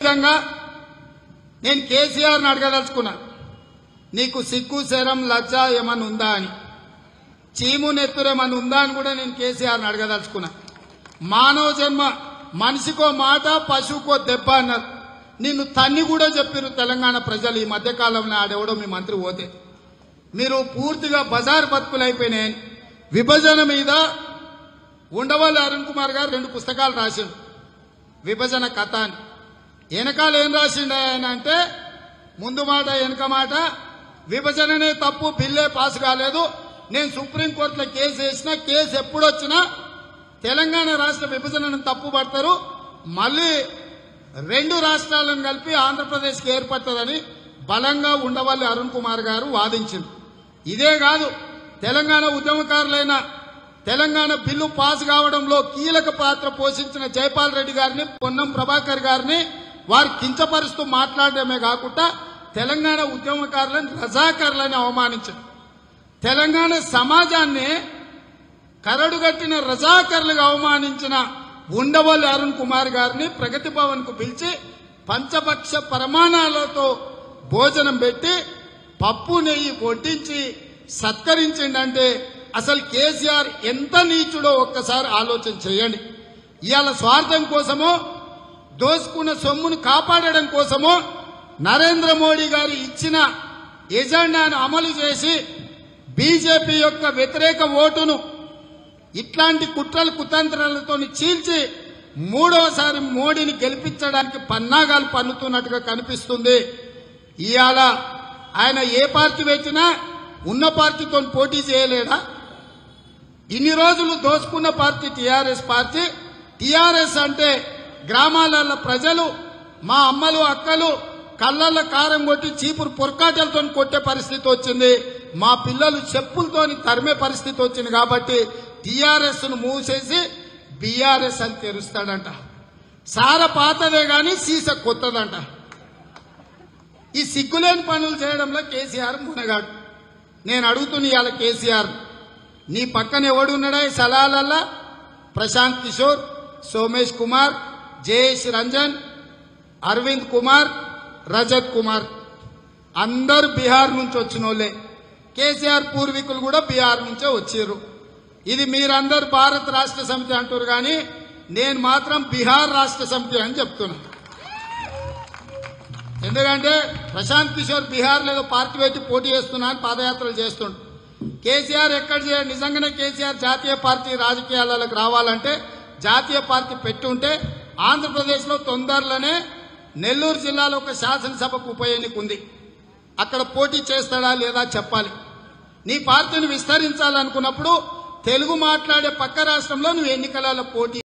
ముఖ్యంగా నేను కేసీఆర్ని అడగదలుచుకున్నా నీకు సిగ్గు శరం లజ్జ ఏమన్నా ఉందా అని చీము నెత్తురేమన్నా ఉందా అని కూడా నేను కేసీఆర్ని అడగదలుచుకున్నా మానవ జన్మ మనిషికో మాట పశువుకో దెబ్బ అన్నారు నిన్ను తన్ని కూడా చెప్పారు తెలంగాణ ప్రజలు ఈ మధ్యకాలంలో ఆడెవడో మీ మంత్రి పోతే మీరు పూర్తిగా బజార్ బతుకులైపోయినాయని విభజన మీద ఉండవల్లి అరుణ్ కుమార్ గారు రెండు పుస్తకాలు రాసిండు విభజన కథ అని వెనకాల ఏం రాసిండు ఆయన అంటే ముందు మాట వెనక మాట విభజననే తప్పు బిల్లే పాస్ కాలేదు నేను సుప్రీంకోర్టులో కేసు వేసిన కేసు ఎప్పుడొచ్చినా తెలంగాణ రాష్ట్ర విభజనను తప్పు పడతారు మళ్ళీ రెండు రాష్ట్రాలను కలిపి ఆంధ్రప్రదేశ్కి ఏర్పడుతుందని బలంగా ఉండవల్లి అరుణ్ కుమార్ గారు వాదించింది ఇదే కాదు తెలంగాణ ఉద్యమకారులైన తెలంగాణ బిల్లు పాస్ కావడంలో కీలక పాత్ర పోషించిన జైపాల్ రెడ్డి గారిని పొన్నం ప్రభాకర్ గారిని వారు కించపరుస్తూ మాట్లాడడమే కాకుండా తెలంగాణ ఉద్యమకారులను రజాకారులని అవమానించారు తెలంగాణ సమాజాన్ని కరడుగట్టిన రజాకర్లుగా అవమానించిన ఉండవల్లి అరుణ్ కుమార్ గారిని ప్రగతి భవన్ కు పిలిచి పంచపక్ష ప్రమాణాలతో భోజనం పెట్టి పప్పు నెయ్యి వడ్డించి సత్కరించిండంటే అసలు కేసీఆర్ ఎంత నీచుడో ఒక్కసారి ఆలోచన చేయండి ఇవాళ స్వార్థం కోసమో దోసుకున్న సొమ్మును కాపాడడం కోసమో నరేంద్ర మోడీ గారు ఇచ్చిన ఎజెండాను అమలు చేసి బీజేపీ యొక్క వ్యతిరేక ఓటును ఇట్లాంటి కుట్రలు కుతంత్రాలతో చీల్చి మూడవసారి మోడీని గెలిపించడానికి పన్నాగాలు పన్నుతున్నట్టుగా కనిపిస్తుంది ఇవాళ ఆయన ఏ పార్టీ వచ్చినా ఉన్న పార్టీతో పోటీ చేయలేడా ఇన్ని రోజులు దోచుకున్న పార్టీ టీఆర్ఎస్ పార్టీ టీఆర్ఎస్ అంటే గ్రామాలలో ప్రజలు మా అమ్మలు అక్కలు కళ్ళల్లో కారం కొట్టి చీపురు పొరకాటలతో కొట్టే పరిస్థితి వచ్చింది మా పిల్లలు చెప్పులతోని తరిమే పరిస్థితి వచ్చింది కాబట్టి టీఆర్ఎస్ ను మూసేసి బీఆర్ఎస్ అని తెరుస్తాడంట సార పాతదే గాని సీస కొత్తదంట ఈ సిగ్గులేని పనులు చేయడంలో కేసీఆర్ మునగాడు నేను అడుగుతున్నా ఇవాళ కేసీఆర్ నీ పక్కన ఎవడున్నాడా ఈ సలాలల్లా ప్రశాంత్ కిషోర్ సోమేష్ కుమార్ జయేష్ రంజన్ అరవింద్ కుమార్ రజత్ కుమార్ అందరు బీహార్ నుంచి వచ్చిన వాళ్ళే కేసీఆర్ పూర్వీకులు కూడా బీహార్ నుంచే వచ్చారు ఇది మీరందరు భారత రాష్ట్ర సమితి అంటారు కానీ నేను మాత్రం బీహార్ రాష్ట్ర సమితి అని చెప్తున్నా ఎందుకంటే ప్రశాంత్ కిషోర్ బీహార్ లేదో పార్టీ పెట్టి పోటీ చేస్తున్నా అని పాదయాత్రలు చేస్తుండు కేసీఆర్ ఎక్కడ చేయాలి నిజంగానే కేసీఆర్ జాతీయ పార్టీ రాజకీయాలకు రావాలంటే జాతీయ పార్టీ పెట్టుంటే ఆంధ్రప్రదేశ్లో తొందరలోనే నెల్లూరు జిల్లాలో ఒక శాసనసభకు ఉప ఎన్నిక ఉంది అక్కడ పోటీ చేస్తాడా లేదా చెప్పాలి నీ పార్టీని విస్తరించాలనుకున్నప్పుడు తెలుగు మాట్లాడే పక్క రాష్ట్రంలో నువ్వు ఎన్నికలలో పోటీ